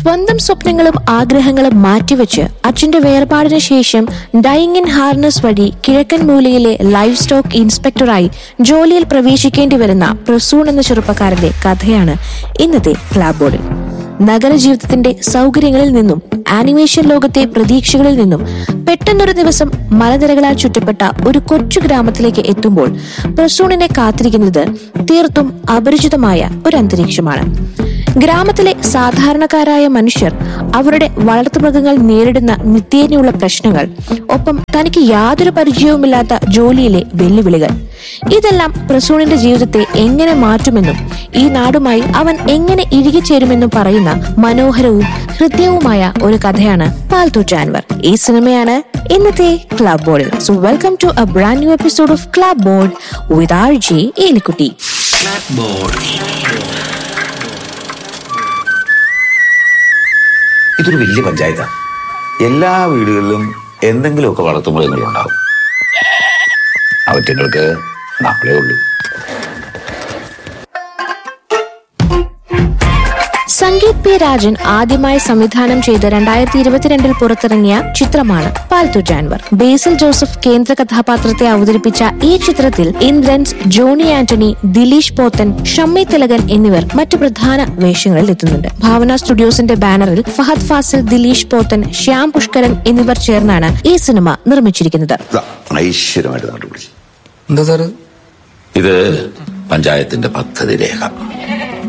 സ്വന്തം സ്വപ്നങ്ങളും ആഗ്രഹങ്ങളും മാറ്റിവെച്ച് അച്ഛന്റെ വേർപാടിന് ശേഷം ഡൈങ് ഇൻ ഹാർനസ് വഴി കിഴക്കൻ മൂലയിലെ ലൈഫ് സ്റ്റോക്ക് ഇൻസ്പെക്ടറായി ജോലിയിൽ പ്രവേശിക്കേണ്ടി വരുന്ന പ്രസൂൺ എന്ന ചെറുപ്പക്കാരന്റെ കഥയാണ് ഇന്നത്തെ ക്ലാബ് ബോർഡിൽ നഗരജീവിതത്തിന്റെ സൗകര്യങ്ങളിൽ നിന്നും ആനിമേഷൻ ലോകത്തെ പ്രതീക്ഷകളിൽ നിന്നും പെട്ടെന്നൊരു ദിവസം മലനിരകളാൽ ചുറ്റപ്പെട്ട ഒരു കൊച്ചു ഗ്രാമത്തിലേക്ക് എത്തുമ്പോൾ പ്രസൂണിനെ കാത്തിരിക്കുന്നത് തീർത്തും അപരിചിതമായ ഒരു അന്തരീക്ഷമാണ് ഗ്രാമത്തിലെ സാധാരണക്കാരായ മനുഷ്യർ അവരുടെ വളർത്തുമൃഗങ്ങൾ നേരിടുന്ന നിത്യേനയുള്ള പ്രശ്നങ്ങൾ ഒപ്പം തനിക്ക് യാതൊരു പരിചയവുമില്ലാത്ത ജോലിയിലെ വെല്ലുവിളികൾ ഇതെല്ലാം പ്രസൂണിന്റെ ജീവിതത്തെ എങ്ങനെ മാറ്റുമെന്നും ഈ നാടുമായി അവൻ എങ്ങനെ ഇഴുകിച്ചേരുമെന്നും പറയുന്ന മനോഹരവും ഹൃദ്യവുമായ ഒരു കഥയാണ് പാൽത്തു ജാൻവർ ഈ സിനിമയാണ് ഇന്നത്തെ ക്ലബ് ബോർഡിൽ so welcome to a brand new episode of club board with R J Elikutty ഇതൊരു വലിയ പഞ്ചായത്താണ് എല്ലാ വീടുകളിലും എന്തെങ്കിലുമൊക്കെ വളർത്തുമൃഗങ്ങളുണ്ടാവും അവറ്റങ്ങൾക്ക് നമ്മളേ ഉള്ളൂ സംഗീത് പി രാജൻ ആദ്യമായി സംവിധാനം ചെയ്ത് രണ്ടായിരത്തി ഇരുപത്തിരണ്ടിൽ പുറത്തിറങ്ങിയ ചിത്രമാണ് പാൽത്തു ജാൻവർ ബേസിൽ ജോസഫ് കേന്ദ്ര കഥാപാത്രത്തെ അവതരിപ്പിച്ച ഈ ചിത്രത്തിൽ ഇന്ദ്രൻസ് ജോണി ആന്റണി ദിലീഷ് പോത്തൻ ഷമ്മി തിലകൻ എന്നിവർ മറ്റു പ്രധാന വേഷങ്ങളിൽ എത്തുന്നുണ്ട് ഭാവന സ്റ്റുഡിയോസിന്റെ ബാനറിൽ ഫഹദ് ഫാസിൽ ദിലീഷ് പോത്തൻ ശ്യാം പുഷ്കരൻ എന്നിവർ ചേർന്നാണ് ഈ സിനിമ നിർമ്മിച്ചിരിക്കുന്നത് ഇതാ, ഐശ്വര്യമായിട്ട് കണ്ടുപിടിച്ചു എന്താ സാറ് ഇത് പഞ്ചായത്തിന്റെ പദ്ധതി രേഖ